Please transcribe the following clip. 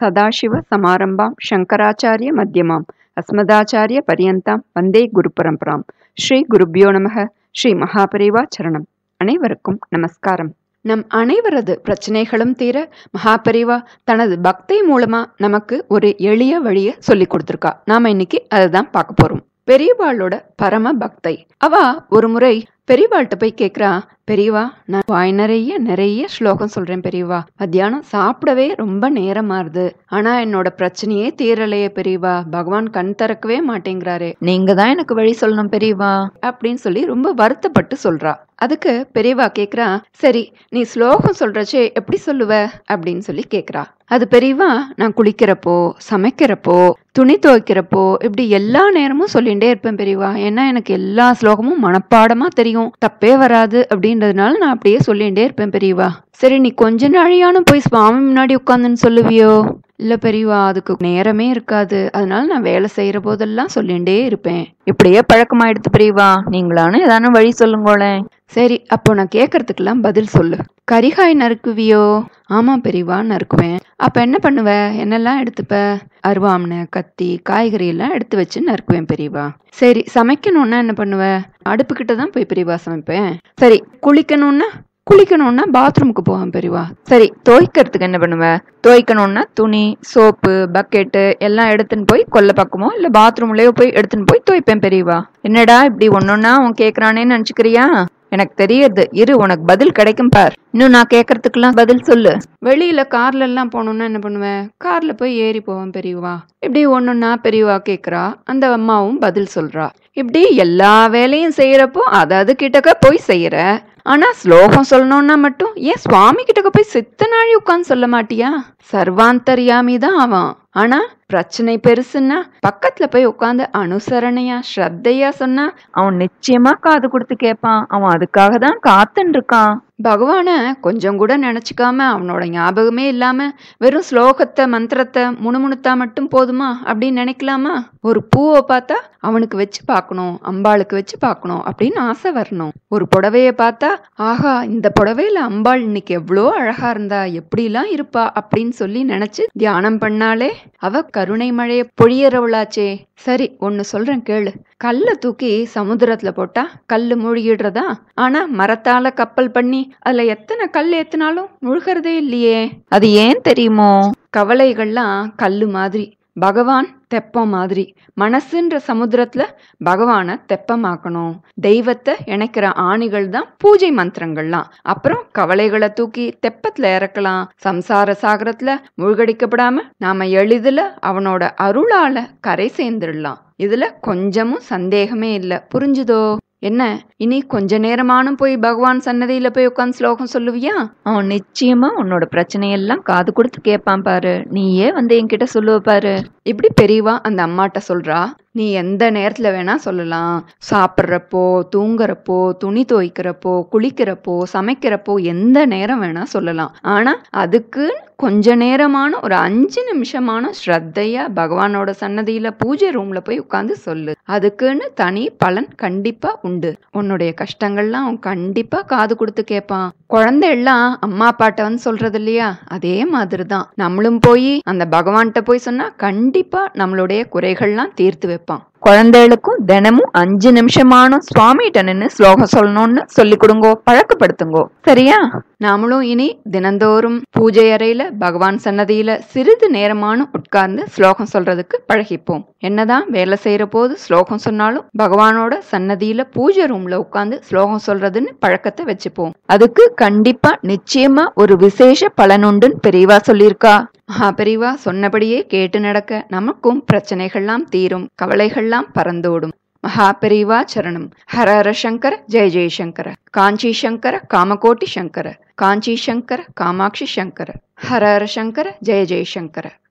சதாசிவ சமாரம்பாம் சங்கராச்சாரிய மத்தியமாம் அஸ்மதாச்சாரிய பரியந்தாம் வந்தே குரு பரம்பராம் ஸ்ரீ குருப்யோ நமக ஸ்ரீ மகாபரிவா சரணம் அனைவருக்கும் நமஸ்காரம் நம் அனைவரது பிரச்சனைகளும் தீர மகாபரிவா தனது பக்தி மூலமா நமக்கு ஒரு எளிய வழியை சொல்லி கொடுத்துருக்கா நாம இன்னைக்கு அதை தான் பார்க்க போறோம் பெரியவாளோட பரம பக்தை அவ ஒரு முறை பெரியவாள்கிட்ட போய் கேக்குறா பெரியவா நான் வாய் நிறைய நிறைய ஸ்லோகம் சொல்றேன் பெரியவா மத்தியானம் சாப்பிடவே ரொம்ப நேரமாறுது ஆனா என்னோட பிரச்சனையே தீரலையே பெரியவா பகவான் கண் திறக்கவே மாட்டேங்கிறாரே நீங்க தான் எனக்கு வழி சொல்லணும் பெரியவா அப்படின்னு சொல்லி ரொம்ப வருத்தப்பட்டு சொல்றா அதுக்கு பெரியவா கேக்குறா சரி நீ ஸ்லோகம் சொல்றச்சே எப்படி சொல்லுவ அப்படின்னு சொல்லி கேக்குறா அது பெரியவா நான் குளிக்கிறப்போ சமைக்கிறப்போ துணி துவைக்கிறப்போ இப்படி எல்லா நேரமும் சொல்லிகிட்டே இருப்பேன் பெரியவா ஏன்னா எனக்கு எல்லா ஸ்லோகமும் மனப்பாடமா தெரியும் தப்பே வராது அப்படின்றதுனால நான் அப்படியே சொல்லிகிட்டே இருப்பேன் பெரியவா சரி நீ கொஞ்ச நாழியான போய் சுவாமி முன்னாடி உட்காந்துன்னு சொல்லுவியோ இல்ல பெரியவா அதுக்கு நேரமே இருக்காது அதனால நான் வேலை செய்யற போதெல்லாம் சொல்லிகிட்டே இருப்பேன் இப்படியே பழக்கமாயிடுத்து பெரியவா நீங்களான ஏதான வழி சொல்லுங்களேன் சரி அப்போ நான் கேட்கறதுக்கெல்லாம் பதில் சொல்லு கரிகாய் நறுக்குவியோ ஆமா பெரியவா நறுக்குவேன் அப்ப என்ன பண்ணுவ என்னெல்லாம் எடுத்துப்ப அருவாமனை கத்தி காய்கறி எல்லாம் எடுத்து வச்சு நறுக்குவேன் பெரியவா சரி சமைக்கணும்னா என்ன பண்ணுவ அடுப்பு கிட்ட தான் போய் பெரியவா சமைப்பேன் சரி குளிக்கணும்னா குளிக்கணும்னா பாத்ரூமுக்கு போவேன் பெரியவா சரி துவைக்கிறதுக்கு என்ன பண்ணுவ துவைக்கணும்னா துணி சோப்பு பக்கெட்டு எல்லாம் எடுத்துன்னு போய் கொல்ல பக்கமோ இல்ல பாத்ரூம்லயோ போய் எடுத்துன்னு போய் துவைப்பேன் பெரியவா என்னடா இப்படி ஒன்னொன்னா அவன் கேக்குறானேன்னு நினைச்சுக்கிறியா எனக்கு தெரியுது இரு உனக்கு பதில் கிடைக்கும் பார் இன்னும் நான் கேக்குறதுக்கெல்லாம் பதில் சொல்லு வெளியில கார்ல எல்லாம் போகணும்னா என்ன பண்ணுவேன் கார்ல போய் ஏறி போவேன் பெரியவா இப்படி ஒன்னொன்னா பெரியவா கேக்குறா அந்த அம்மாவும் பதில் சொல்றா இப்படி எல்லா வேலையும் செய்யறப்போ அதாவது கிட்டக்க போய் செய்யற ஆனா ஸ்லோகம் சொல்லணும்னா மட்டும் ஏன் சுவாமி கிட்டக்க போய் சித்த நாழி உட்காந்து சொல்ல மாட்டியா சர்வாந்தர்யாமி தான் அவன் ஆனா பிரச்சனை பெருசுன்னா பக்கத்துல போய் உட்காந்து அனுசரணையா ஸ்ரத்தையா சொன்னா அவன் நிச்சயமா காது கொடுத்து கேட்பான் அவன் அதுக்காக தான் காத்துன்னு இருக்கான் பகவான கொஞ்சம் கூட நினைச்சுக்காம அவனோட ஞாபகமே இல்லாம வெறும் ஸ்லோகத்தை மந்திரத்தை முணுமுணுத்தா மட்டும் போதுமா அப்படின்னு நினைக்கலாமா ஒரு பூவை பார்த்தா அவனுக்கு வச்சு பார்க்கணும் அம்பாளுக்கு வச்சு பார்க்கணும் அப்படின்னு ஆசை வரணும் ஒரு புடவைய பார்த்தா ஆஹா இந்த புடவையில அம்பாள் இன்னைக்கு எவ்வளோ அழகா இருந்தா எப்படிலாம் இருப்பா அப்படின்னு சொல்லி நினைச்சு தியானம் பண்ணாலே அவ கருணை மழைய பொழியறவளாச்சே சரி ஒன்னு சொல்றேன் கேளு கல்ல தூக்கி சமுத்திரத்துல போட்டா கல்லு மூழ்கிடுறதா ஆனா மரத்தால கப்பல் பண்ணி அதுல எத்தனை கல் ஏத்தினாலும் முழுகிறதே இல்லையே அது ஏன் தெரியுமோ கவலைகள்லாம் கல்லு மாதிரி பகவான் தெப்பம் மாதிரி மனசுன்ற சமுத்திரத்துல பகவான தெப்பமாக்கணும் தெய்வத்தை இணைக்கிற ஆணிகள் தான் பூஜை மந்திரங்கள்லாம் அப்புறம் கவலைகளை தூக்கி தெப்பத்துல இறக்கலாம் சம்சார சாகரத்துல மூழ்கடிக்கப்படாம நாம எளிதில் அவனோட அருளால கரை சேர்ந்துடலாம் இதுல கொஞ்சமும் சந்தேகமே இல்லை புரிஞ்சுதோ என்ன இனி கொஞ்ச நேரமானும் போய் பகவான் சன்னதியில போய் உட்காந்து ஸ்லோகம் சொல்லுவியா அவன் நிச்சயமா உன்னோட பிரச்சனையெல்லாம் காது கொடுத்து கேட்பான் பாரு நீயே வந்து என்கிட்ட சொல்லுவ பாரு இப்படி பெரியவா அந்த அம்மாட்ட சொல்றா நீ எந்த நேரத்துல வேணா சொல்லலாம் சாப்பிட்றப்போ தூங்குறப்போ துணி துவைக்கிறப்போ குளிக்கிறப்போ சமைக்கிறப்போ எந்த நேரம் வேணா சொல்லலாம் ஆனா அதுக்கு கொஞ்ச நேரமான ஒரு அஞ்சு நிமிஷமான ஸ்ரத்தையா பகவானோட சன்னதியில பூஜை ரூம்ல போய் உட்காந்து சொல்லு அதுக்குன்னு தனி பலன் கண்டிப்பா உண்டு உன்னுடைய கஷ்டங்கள்லாம் அவன் கண்டிப்பா காது கொடுத்து கேட்பான் குழந்தை எல்லாம் அம்மா அப்பாட்ட வந்து சொல்றது இல்லையா அதே மாதிரி தான் நம்மளும் போய் அந்த பகவான்கிட்ட போய் சொன்னா கண்டிப்பா நம்மளுடைய குறைகள்லாம் தீர்த்து வைப்பான் குழந்தைகளுக்கும் தினமும் அஞ்சு நிமிஷமான சுவாமிகிட்ட நின்று ஸ்லோகம் சொல்லணும்னு சொல்லி கொடுங்கோ பழக்கப்படுத்துங்கோ சரியா நாமளும் இனி தினந்தோறும் பூஜை அறையில பகவான் சன்னதியில சிறிது நேரமான உட்கார்ந்து ஸ்லோகம் சொல்றதுக்கு பழகிப்போம் என்னதான் வேலை செய்யற போது ஸ்லோகம் சொன்னாலும் பகவானோட சன்னதியில பூஜை ரூம்ல உட்கார்ந்து ஸ்லோகம் சொல்றதுன்னு பழக்கத்தை வச்சுப்போம் அதுக்கு கண்டிப்பா நிச்சயமா ஒரு விசேஷ பலனுண்டுன்னு பெரியவா சொல்லியிருக்கா மகா பெரியவா சொன்னபடியே கேட்டு நடக்க நமக்கும் பிரச்சனைகள்லாம் தீரும் கவலைகள்லாம் பறந்தோடும் மகா பெரியவா சரணம் ஹர ஹர சங்கர ஜெய ஜெயசங்கர காஞ்சி சங்கர காமகோட்டி சங்கர காஞ்சி சங்கர காமாட்சி சங்கர ஹர ஹர சங்கர ஜெய ஜெயசங்கர